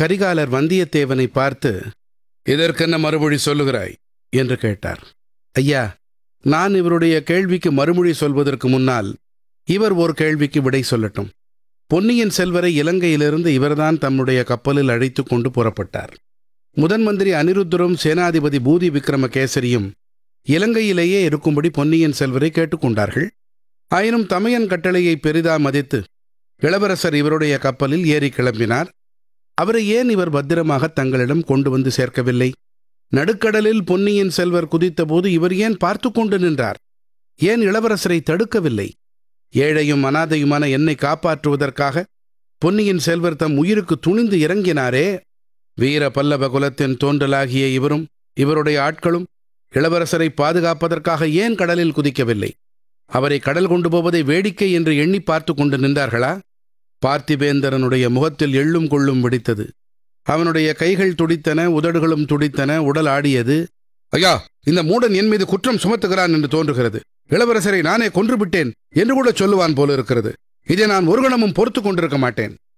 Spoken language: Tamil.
கரிகாலர் வந்தியத்தேவனை பார்த்து இதற்கென்ன மறுமொழி சொல்லுகிறாய் என்று கேட்டார் ஐயா நான் இவருடைய கேள்விக்கு மறுமொழி சொல்வதற்கு முன்னால் இவர் ஒரு கேள்விக்கு விடை சொல்லட்டும் பொன்னியின் செல்வரை இலங்கையிலிருந்து இவர்தான் தம்முடைய கப்பலில் அழைத்துக் கொண்டு புறப்பட்டார் முதன் மந்திரி அனிருத்தரும் சேனாதிபதி பூதி விக்ரமகேசரியும் இலங்கையிலேயே இருக்கும்படி பொன்னியின் செல்வரை கேட்டுக்கொண்டார்கள் ஆயினும் தமையன் கட்டளையை பெரிதா மதித்து இளவரசர் இவருடைய கப்பலில் ஏறி கிளம்பினார் அவரை ஏன் இவர் பத்திரமாக தங்களிடம் கொண்டு வந்து சேர்க்கவில்லை நடுக்கடலில் பொன்னியின் செல்வர் குதித்தபோது இவர் ஏன் பார்த்து கொண்டு நின்றார் ஏன் இளவரசரை தடுக்கவில்லை ஏழையும் அனாதையுமான என்னை காப்பாற்றுவதற்காக பொன்னியின் செல்வர் தம் உயிருக்கு துணிந்து இறங்கினாரே வீர பல்லவ குலத்தின் தோன்றலாகிய இவரும் இவருடைய ஆட்களும் இளவரசரை பாதுகாப்பதற்காக ஏன் கடலில் குதிக்கவில்லை அவரை கடல் கொண்டு போவதை வேடிக்கை என்று எண்ணி பார்த்து கொண்டு நின்றார்களா பார்த்திபேந்தரனுடைய முகத்தில் எள்ளும் கொள்ளும் வெடித்தது அவனுடைய கைகள் துடித்தன உதடுகளும் துடித்தன உடல் ஆடியது ஐயா இந்த மூடன் என் மீது குற்றம் சுமத்துகிறான் என்று தோன்றுகிறது இளவரசரை நானே கொன்றுவிட்டேன் என்று கூட சொல்லுவான் போல இருக்கிறது இதை நான் ஒரு கணமும் பொறுத்து கொண்டிருக்க மாட்டேன்